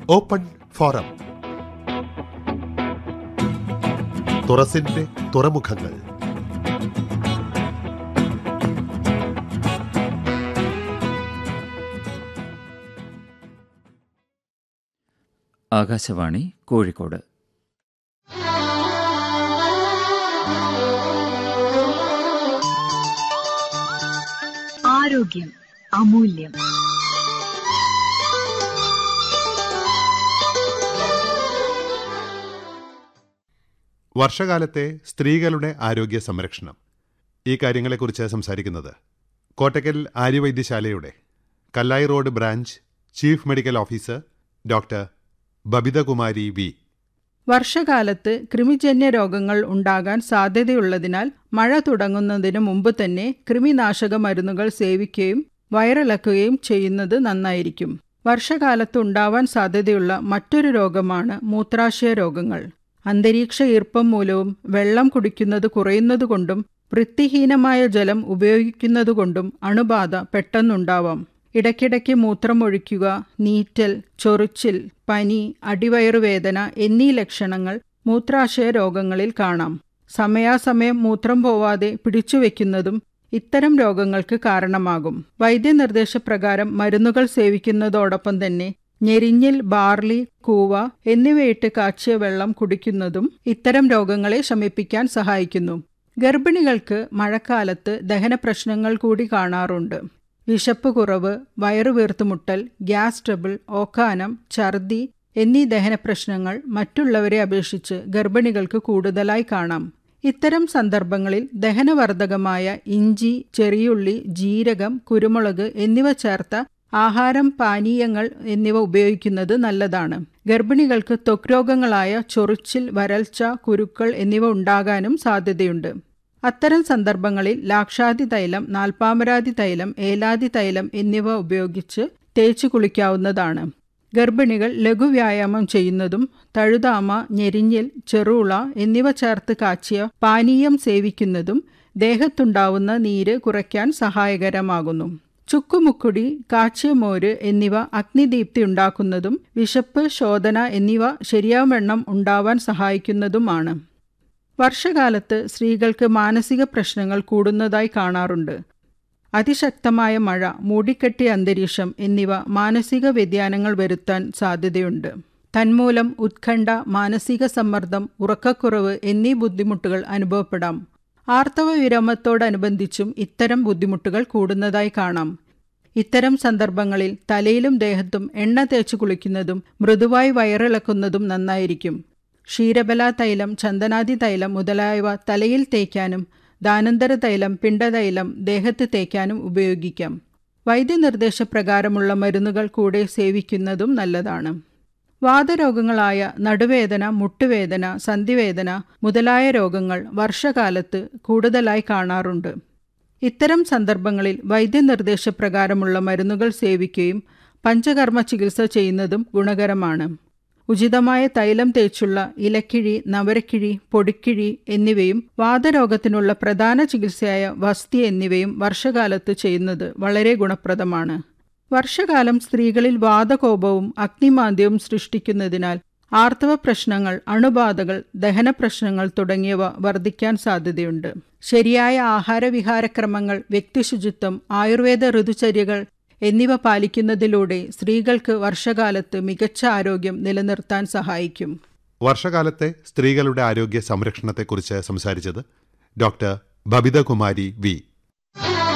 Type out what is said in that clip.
open forum തുറസിന്റെ തുറമുഖങ്ങൾ ആകാശവാണി കോഴിക്കോട് ആരോഗ്യം അമൂല്യം വർഷകാലത്തെ സ്ത്രീകളുടെ ആരോഗ്യ സംരക്ഷണം ഈ കാര്യങ്ങളെക്കുറിച്ച് സംസാരിക്കുന്നത് കോട്ടക്കൽ ആര്യവൈദ്യശാലയുടെ Kallayi road branch chief medical officer doctor Babithakumari V വർഷകാലത്ത് കൃമിജന്യ രോഗങ്ങൾ ഉണ്ടാകാൻ സാധ്യതയുള്ളതിനാൽ മഴ തുടങ്ങുന്നതിന് മുമ്പ് തന്നെ കൃമിനാശക മരുന്നുകൾ സേവിക്കുകയും വയറിളക്കുകയും ചെയ്യുന്നത് നന്നായിരിക്കും വർഷകാലത്ത് ഉണ്ടാവാൻ സാധ്യതയുള്ള മറ്റൊരു രോഗമാണ് മൂത്രാശയ രോഗങ്ങൾ അന്തരീക്ഷ ഈർപ്പം മൂലവും വെള്ളം കുടിക്കുന്നത് കുറയുന്നതുകൊണ്ടും വൃത്തിഹീനമായ ജലം ഉപയോഗിക്കുന്നതുകൊണ്ടും അണുബാധ പെട്ടെന്നുണ്ടാവാം ഇടയ്ക്കിടയ്ക്ക് മൂത്രമൊഴിക്കുക നീറ്റൽ ചൊറിച്ചിൽ പനി അടിവയറുവേദന എന്നീ ലക്ഷണങ്ങൾ മൂത്രാശയ രോഗങ്ങളിൽ കാണാം സമയാസമയം മൂത്രം പോവാതെ പിടിച്ചുവെക്കുന്നതും ഇത്തരം രോഗങ്ങൾക്ക് കാരണമാകും വൈദ്യനിർദ്ദേശപ്രകാരം മരുന്നുകൾ സേവിക്കുന്നതോടൊപ്പം തന്നെ ഞെരിഞ്ഞിൽ ബാർലി കൂവ എന്നിവയിട്ട് കാച്ചിയ വെള്ളം കുടിക്കുന്നതും ഇത്തരം രോഗങ്ങളെ ശമിപ്പിക്കാൻ സഹായിക്കുന്നു ഗർഭിണികൾക്ക് മഴക്കാലത്ത് ദഹന പ്രശ്നങ്ങൾ കൂടി കാണാറുണ്ട് വിശപ്പ് കുറവ് വയറുവീർത്തുമുട്ടൽ ഗ്യാസ് ട്രബിൾ ഓക്കാനം ഛർദി എന്നീ ദഹന പ്രശ്നങ്ങൾ മറ്റുള്ളവരെ അപേക്ഷിച്ച് ഗർഭിണികൾക്ക് കൂടുതലായി കാണാം ഇത്തരം സന്ദർഭങ്ങളിൽ ദഹനവർദ്ധകമായ ഇഞ്ചി ചെറിയുള്ളി ജീരകം കുരുമുളക് എന്നിവ ചേർത്ത ആഹാരം പാനീയങ്ങൾ എന്നിവ ഉപയോഗിക്കുന്നത് നല്ലതാണ് ഗർഭിണികൾക്ക് ത്വക്ക് രോഗങ്ങളായ ചൊറിച്ചിൽ വരൾച്ച കുരുക്കൾ എന്നിവ ഉണ്ടാകാനും സാധ്യതയുണ്ട് അത്തരം സന്ദർഭങ്ങളിൽ ലാക്ഷാതി തൈലം നാൽപ്പാമരാതി തൈലം ഏലാതി തൈലം എന്നിവ ഉപയോഗിച്ച് തേച്ചു കുളിക്കാവുന്നതാണ് ഗർഭിണികൾ ലഘുവ്യായാമം ചെയ്യുന്നതും തഴുതാമ ഞെരിഞ്ഞിൽ ചെറുള എന്നിവ ചേർത്ത് കാച്ചിയ പാനീയം സേവിക്കുന്നതും ദേഹത്തുണ്ടാവുന്ന നീര് കുറയ്ക്കാൻ സഹായകരമാകുന്നു ചുക്കുമുക്കുടി കാച്ചിയ മോര് എന്നിവ അഗ്നിദീപ്തി ഉണ്ടാക്കുന്നതും വിശപ്പ് ശോധന എന്നിവ ശരിയാവണ്ണം ഉണ്ടാവാൻ സഹായിക്കുന്നതുമാണ് വർഷകാലത്ത് സ്ത്രീകൾക്ക് മാനസിക പ്രശ്നങ്ങൾ കൂടുന്നതായി കാണാറുണ്ട് അതിശക്തമായ മഴ മൂടിക്കെട്ടിയ അന്തരീക്ഷം എന്നിവ മാനസിക വ്യതിയാനങ്ങൾ വരുത്താൻ സാധ്യതയുണ്ട് തന്മൂലം ഉത്കണ്ഠ മാനസിക സമ്മർദ്ദം ഉറക്കക്കുറവ് എന്നീ ബുദ്ധിമുട്ടുകൾ അനുഭവപ്പെടാം ആർത്തവ വിരാമത്തോടനുബന്ധിച്ചും ഇത്തരം ബുദ്ധിമുട്ടുകൾ കൂടുന്നതായി കാണാം ഇത്തരം സന്ദർഭങ്ങളിൽ തലയിലും ദേഹത്തും എണ്ണ തേച്ചു കുളിക്കുന്നതും മൃദുവായി വയറിളക്കുന്നതും നന്നായിരിക്കും ക്ഷീരബല തൈലം ചന്ദനാദി തൈലം മുതലായവ തലയിൽ തേക്കാനും ദാനന്തര തൈലം പിണ്ടതൈലം ദേഹത്ത് തേക്കാനും ഉപയോഗിക്കാം വൈദ്യനിർദ്ദേശപ്രകാരമുള്ള മരുന്നുകൾ കൂടെ സേവിക്കുന്നതും നല്ലതാണ് വാതരോഗങ്ങളായ നടുവേദന മുട്ടുവേദന സന്ധിവേദന മുതലായ രോഗങ്ങൾ വർഷകാലത്ത് കൂടുതലായി കാണാറുണ്ട് ഇത്തരം സന്ദർഭങ്ങളിൽ വൈദ്യനിർദ്ദേശപ്രകാരമുള്ള മരുന്നുകൾ സേവിക്കുകയും പഞ്ചകർമ്മ ചികിത്സ ചെയ്യുന്നതും ഗുണകരമാണ് ഉചിതമായ തൈലം തേച്ചുള്ള ഇലക്കിഴി നവരക്കിഴി പൊടിക്കിഴി എന്നിവയും വാതരോഗത്തിനുള്ള പ്രധാന ചികിത്സയായ വസ്തി എന്നിവയും വർഷകാലത്ത് ചെയ്യുന്നത് വളരെ ഗുണപ്രദമാണ് വർഷകാലം സ്ത്രീകളിൽ വാതകോപവും അഗ്നിമാന്ദ്യവും സൃഷ്ടിക്കുന്നതിനാൽ ആർത്തവ പ്രശ്നങ്ങൾ അണുബാധകൾ ദഹന പ്രശ്നങ്ങൾ തുടങ്ങിയവ വർദ്ധിക്കാൻ സാധ്യതയുണ്ട് ശരിയായ ആഹാരവിഹാരക്രമങ്ങൾ വ്യക്തിശുചിത്വം ആയുർവേദ ഋതുചര്യകൾ എന്നിവ പാലിക്കുന്നതിലൂടെ സ്ത്രീകൾക്ക് വർഷകാലത്ത് മികച്ച ആരോഗ്യം നിലനിർത്താൻ സഹായിക്കും വർഷകാലത്തെ സ്ത്രീകളുടെ ആരോഗ്യ സംരക്ഷണത്തെക്കുറിച്ച് സംസാരിച്ചത് ഡോക്ടർ ബബിതകുമാരി വി